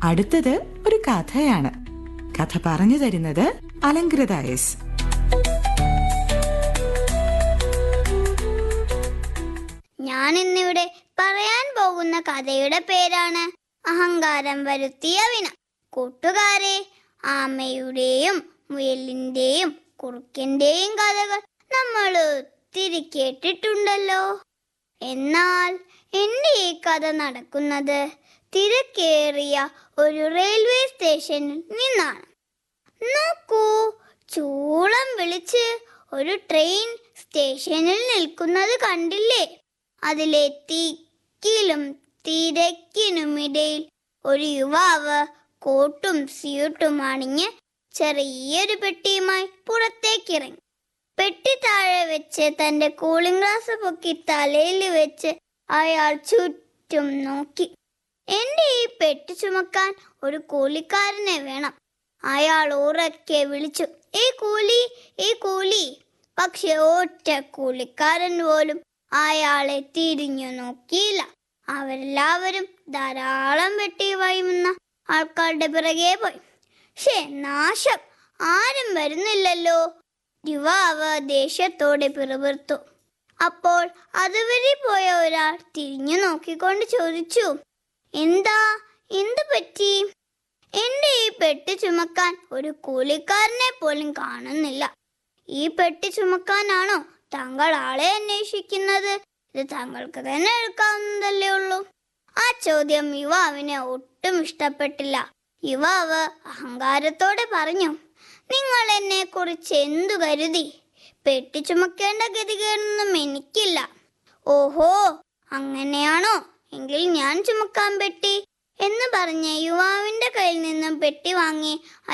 അടുത്തത് ഒരു കഥയാണ് കഥ പറഞ്ഞു തരുന്നത് അലങ്കൃത എസ് ഞാൻ ഇന്നിവിടെ പറയാൻ പോകുന്ന കഥയുടെ പേരാണ് അഹങ്കാരം വരുത്തിയ വിന കൂട്ടുകാരെ ആമയുടെയും മുയലിന്റെയും കുറുക്കന്റെയും കഥകൾ നമ്മൾ ഒത്തിരി കേട്ടിട്ടുണ്ടല്ലോ എന്നാൽ എന്റെ ഈ കഥ നടക്കുന്നത് തിരക്കേറിയ ഒരു റെയിൽവേ സ്റ്റേഷനിൽ നിന്നാണ് നോക്കൂ ചൂളം വിളിച്ച് ഒരു ട്രെയിൻ സ്റ്റേഷനിൽ നിൽക്കുന്നത് കണ്ടില്ലേ അതിലെ തിക്കിലും തിരക്കിനുമിടയിൽ ഒരു യുവാവ് കോട്ടും സ്യൂട്ടും അണിഞ്ഞ് ചെറിയൊരു പെട്ടിയുമായി പുറത്തേക്കിറങ്ങി പെട്ടി താഴെ വെച്ച് തന്റെ കൂളിംഗ് ഗ്ലാസ് പൊക്കി തലയിൽ വെച്ച് അയാൾ ചുറ്റും നോക്കി എന്റെ ഈ പെട്ടി ചുമക്കാൻ ഒരു കൂലിക്കാരനെ വേണം അയാൾ ഉറക്കെ വിളിച്ചു ഈ കൂലി ഈ കൂലി പക്ഷെ ഒറ്റ കൂലിക്കാരൻ പോലും അയാളെ തിരിഞ്ഞു നോക്കിയില്ല അവരെല്ലാവരും ധാരാളം വെട്ടി വൈമുന്ന ആൾക്കാരുടെ പിറകെ പോയി ഷേ നാശം ആരും വരുന്നില്ലല്ലോ യുവാവ് ദേഷ്യത്തോടെ പിറുപിറുത്തു അപ്പോൾ അതുവരെ പോയ ഒരാൾ തിരിഞ്ഞു നോക്കിക്കൊണ്ട് ചോദിച്ചു എന്താ എന്തു പറ്റി എന്റെ ഈ പെട്ടി ചുമക്കാൻ ഒരു കൂലിക്കാരനെ പോലും കാണുന്നില്ല ഈ പെട്ടി ചുമക്കാനാണോ താങ്കൾ ആളെ അന്വേഷിക്കുന്നത് ഇത് താങ്കൾക്ക് തന്നെ എടുക്കാവുന്നതല്ലേ ഉള്ളൂ ആ ചോദ്യം യുവാവിന് ഒട്ടും ഇഷ്ടപ്പെട്ടില്ല യുവാവ് അഹങ്കാരത്തോടെ പറഞ്ഞു നിങ്ങൾ എന്നെ കുറിച്ച് എന്തു കരുതി പെട്ടി ചുമക്കേണ്ട ഗതികേടൊന്നും എനിക്കില്ല ഓഹോ അങ്ങനെയാണോ എങ്കിൽ ഞാൻ ചുമക്കാൻ പെട്ടി എന്ന് പറഞ്ഞ് യുവാവിന്റെ കയ്യിൽ നിന്നും പെട്ടി വാങ്ങി